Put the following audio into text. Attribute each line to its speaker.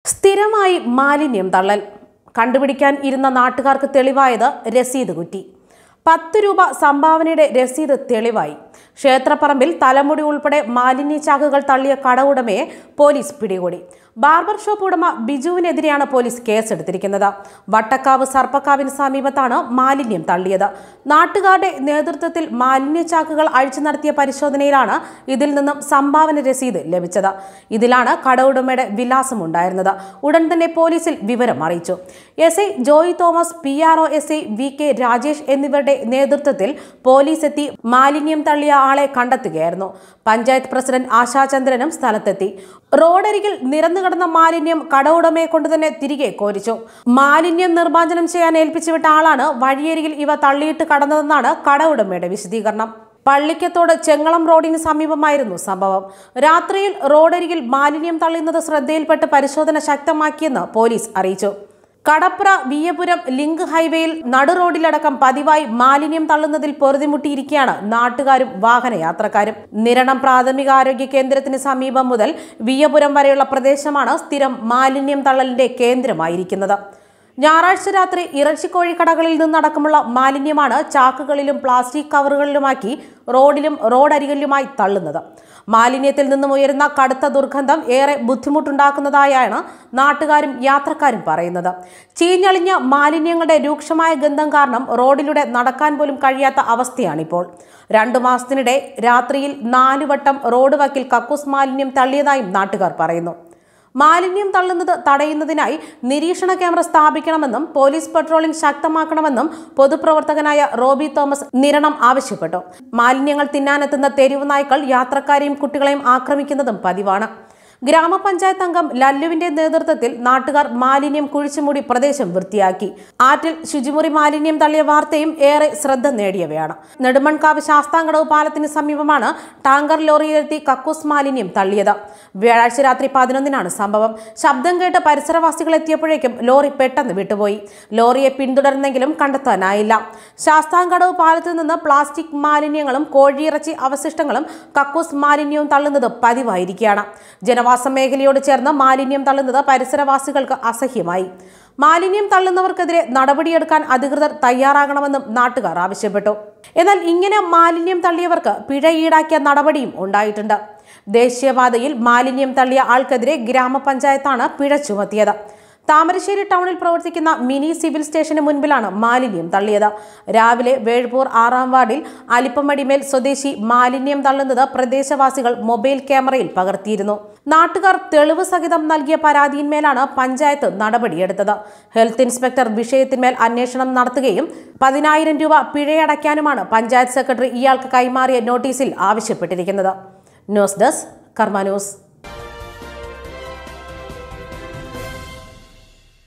Speaker 1: സ്ഥിരമായി മാലിന്യം തള്ളൽ കണ്ടുപിടിക്കാൻ ഇരുന്ന നാട്ടുകാർക്ക് തെളിവായത് രസീത് കുറ്റി പത്ത് രൂപ സംഭാവനയുടെ രസീത് തെളിവായി ക്ഷേത്രപ്പറമ്പിൽ തലമുടി ഉൾപ്പെടെ മാലിന്യ ചാക്കുകൾ തള്ളിയ കട ഉടമയെ പോലീസ് പിടികൂടി ബാർബർ ഷോപ്പ് ഉടമ ബിജുവിനെതിരെയാണ് പോലീസ് കേസെടുത്തിരിക്കുന്നത് വട്ടക്കാവ് സർപ്പക്കാവിന് സമീപത്താണ് മാലിന്യം തള്ളിയത് നാട്ടുകാരുടെ നേതൃത്വത്തിൽ മാലിന്യ ചാക്കുകൾ അഴിച്ചു നടത്തിയ പരിശോധനയിലാണ് ഇതിൽ നിന്നും സംഭാവന രസീത് ലഭിച്ചത് ഇതിലാണ് കട ഉടമയുടെ വിലാസം ഉണ്ടായിരുന്നത് ഉടൻ തന്നെ പോലീസിൽ വിവരം അറിയിച്ചു S I Joy Thomas P R O S I V K Rajesh എന്നിവരുടെ നേതൃത്വത്തിൽ പോലീസ് എത്തി മാലിന്യം തള്ളിയ ആളെ കണ്ടെത്തുകയായിരുന്നു പഞ്ചായത്ത് പ്രസിഡന്റ് ആശാചന്ദ്രനും സ്ഥലത്തെത്തി റോഡരികിൽ നിരന്നു കിടന്ന മാലിന്യം കട ഉടമയെ കൊണ്ട് തന്നെ തിരികെ കോരിച്ചു മാലിന്യം നിർമ്മാർജ്ജനം ചെയ്യാൻ ഏൽപ്പിച്ചുവിട്ട ആളാണ് വഴിയരികിൽ ഇവ തള്ളിയിട്ട് കടന്നതെന്നാണ് കട ഉടമയുടെ വിശദീകരണം പള്ളിക്കത്തോട് ചെങ്ങളം റോഡിന് സമീപമായിരുന്നു സംഭവം രാത്രിയിൽ റോഡരികിൽ മാലിന്യം തള്ളുന്നത് ശ്രദ്ധയിൽപ്പെട്ട് പരിശോധന ശക്തമാക്കിയെന്ന് പോലീസ് അറിയിച്ചു കടപ്ര വിയപുരം ലിങ്ക് ഹൈവേയിൽ നടു റോഡിലടക്കം പതിവായി മാലിന്യം തള്ളുന്നതിൽ പൊറുതിമുട്ടിയിരിക്കുകയാണ് നാട്ടുകാരും വാഹനയാത്രക്കാരും നിരണം പ്രാഥമികാരോഗ്യ കേന്ദ്രത്തിന് സമീപം മുതൽ വിയപുരം വരെയുള്ള പ്രദേശമാണ് സ്ഥിരം മാലിന്യം തള്ളലിന്റെ കേന്ദ്രമായിരിക്കുന്നത് ഞായറാഴ്ച രാത്രി ഇറച്ചിക്കോഴി കടകളിൽ നിന്നടക്കമുള്ള മാലിന്യമാണ് ചാക്കുകളിലും പ്ലാസ്റ്റിക് കവറുകളിലുമാക്കി റോഡിലും റോഡരികിലുമായി തള്ളുന്നത് മാലിന്യത്തിൽ നിന്നും ഉയരുന്ന കടുത്ത ദുർഗന്ധം ഏറെ ബുദ്ധിമുട്ടുണ്ടാക്കുന്നതായാണ് നാട്ടുകാരും യാത്രക്കാരും പറയുന്നത് ചീഞ്ഞളിഞ്ഞ മാലിന്യങ്ങളുടെ രൂക്ഷമായ ഗന്ധം കാരണം റോഡിലൂടെ നടക്കാൻ പോലും കഴിയാത്ത അവസ്ഥയാണിപ്പോൾ രണ്ടു മാസത്തിനിടെ രാത്രിയിൽ നാലു വട്ടം റോഡ് വക്കിൽ കക്കൂസ് മാലിന്യം തള്ളിയതായും നാട്ടുകാർ പറയുന്നു മാലിന്യം തള്ളുന്നത് തടയുന്നതിനായി നിരീക്ഷണ ക്യാമറ സ്ഥാപിക്കണമെന്നും പോലീസ് പട്രോളിംഗ് ശക്തമാക്കണമെന്നും പൊതുപ്രവർത്തകനായ റോബി തോമസ് നിരണം ആവശ്യപ്പെട്ടു മാലിന്യങ്ങൾ തിന്നാനെത്തുന്ന തെരുവ് നായ്ക്കൾ യാത്രക്കാരെയും കുട്ടികളെയും ആക്രമിക്കുന്നതും പതിവാണ് ഗ്രാമപഞ്ചായത്ത് അംഗം ലല്ലുവിന്റെ നേതൃത്വത്തിൽ നാട്ടുകാർ മാലിന്യം കുഴിച്ചുമൂടി പ്രദേശം വൃത്തിയാക്കി ആറ്റിൽ ശുചിമുറി മാലിന്യം തള്ളിയ വാർത്തയും ഏറെ ശ്രദ്ധ നേടിയവയാണ് നെടുമൺകാവ് ശാസ്താംകടവ് പാലത്തിന് സമീപമാണ് ടാങ്കർ ലോറിയിലെത്തി കക്കൂസ് മാലിന്യം തള്ളിയത് വ്യാഴാഴ്ച രാത്രി പതിനൊന്നിനാണ് സംഭവം ശബ്ദം കേട്ട് പരിസരവാസികൾ എത്തിയപ്പോഴേക്കും ലോറി പെട്ടെന്ന് വിട്ടുപോയി ലോറിയെ പിന്തുടർന്നെങ്കിലും കണ്ടെത്താനായില്ല ശാസ്താംകടവ് പാലത്തിൽ നിന്ന് പ്ലാസ്റ്റിക് മാലിന്യങ്ങളും കോഴിയിറച്ചി അവശിഷ്ടങ്ങളും കക്കൂസ് മാലിന്യവും തള്ളുന്നത് പതിവായിരിക്കുകയാണ് ജനവാസ മേഖലയോട് ചേർന്ന് മാലിന്യം തള്ളുന്നത് പരിസരവാസികൾക്ക് അസഹ്യമായി മാലിന്യം തള്ളുന്നവർക്കെതിരെ നടപടിയെടുക്കാൻ അധികൃതർ തയ്യാറാകണമെന്നും നാട്ടുകാർ ആവശ്യപ്പെട്ടു എന്നാൽ ഇങ്ങനെ മാലിന്യം തള്ളിയവർക്ക് പിഴ ഈടാക്കിയ നടപടിയും ഉണ്ടായിട്ടുണ്ട് ദേശീയപാതയിൽ മാലിന്യം തള്ളിയ ആൾക്കെതിരെ ഗ്രാമപഞ്ചായത്താണ് പിഴ ചുമത്തിയത് താമരശ്ശേരി ടൗണിൽ പ്രവർത്തിക്കുന്ന മിനി സിവിൽ സ്റ്റേഷന് മുൻപിലാണ് മാലിന്യം തള്ളിയത് രാവിലെ വേഴ്പൂർ ആറാം വാർഡിൽ അലിപ്പമടിമേൽ സ്വദേശി മാലിന്യം തള്ളുന്നത് പ്രദേശവാസികൾ മൊബൈൽ ക്യാമറയിൽ പകർത്തിയിരുന്നു നാട്ടുകാർ തെളിവ് സഹിതം നൽകിയ പരാതിയിന്മേലാണ് പഞ്ചായത്ത് നടപടിയെടുത്തത് ഹെൽത്ത് ഇൻസ്പെക്ടർ വിഷയത്തിന്മേൽ അന്വേഷണം നടത്തുകയും പതിനായിരം രൂപ പിഴയടയ്ക്കാനുമാണ് പഞ്ചായത്ത് സെക്രട്ടറി ഇയാൾക്ക് കൈമാറിയ നോട്ടീസിൽ ആവശ്യപ്പെട്ടിരിക്കുന്നത് ന്യൂസ് ഡെസ്ക് കർമ്മ ന്യൂസ്